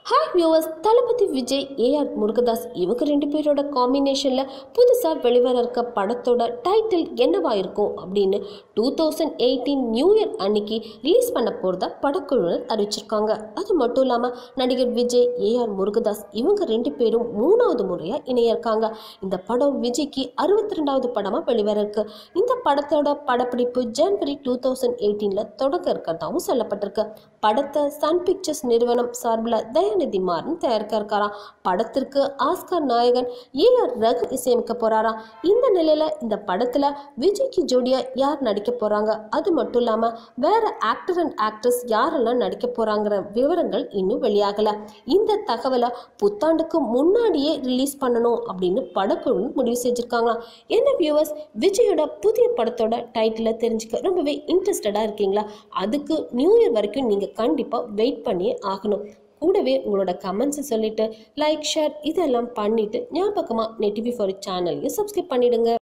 hi viewers தளபதி Vijay AR Murugadoss இவங்க ரெண்டு பேரோட காம்பினேஷனில் புதுசாக வெளிவர இருக்க படத்தோட டைட்டில் என்னவா இருக்கும் அப்படின்னு two thousand eighteen new year அன்னைக்கு ரிலீஸ் பண்ண போகிறதா படக்குழுவினர் அறிவிச்சிருக்காங்க அது மட்டும் இல்லாமல் நடிகர் விஜய் ஏஆர் முருகதாஸ் இவங்க ரெண்டு பேரும் மூணாவது முறையாக இணைய இருக்காங்க இந்த படம் விஜய்க்கு அறுபத்தி ரெண்டாவது படமாக வெளிவர இருக்கு இந்த படத்தோட படப்பிடிப்பு ஜனவரி டூ தௌசண்ட் எயிட்டீனில் தொடங்க இருக்கிறதாவும் சொல்லப்பட்டிருக்கு படத்தை சன் பிக்சர்ஸ் நிறுவனம் சார்பில் தயாநிதி மாறன் தயாரிக்க இருக்காராம் படத்திற்கு ஆஸ்கார் நாயகன் ஏஆர் ரகு இசையமைக்க போறாராம் இந்த நிலையில இந்த படத்துல விஜய்க்கு ஜோடியா யார் நடிக்க போறாங்க அது மட்டும் இல்லாம வேற ஆக்டர் அண்ட் ஆக்ட்ரஸ் யாரெல்லாம் நடிக்க போறாங்கிற விவரங்கள் இன்னும் வெளியாகல இந்த தகவலை புத்தாண்டுக்கு முன்னாடியே ரிலீஸ் பண்ணணும் அப்படின்னு படக்குழு முடிவு செஞ்சிருக்காங்களாம் என்ன வியூவர்ஸ் விஜயோட புதிய படத்தோட டைட்டிலை தெரிஞ்சுக்க ரொம்பவே இன்ட்ரெஸ்டடாக இருக்கீங்களா அதுக்கு நியூ இயர் வரைக்கும் நீங்கள் கண்டிப்பாக வெயிட் பண்ணியே ஆகணும் கூடவே உங்களோட கமெண்ட்ஸை சொல்லிட்டு லைக் ஷேர் இதெல்லாம் பண்ணிட்டு ஞாபகமாக நெட்டிவி ஃபார் சேனலையும் சப்ஸ்கிரைப் பண்ணிடுங்க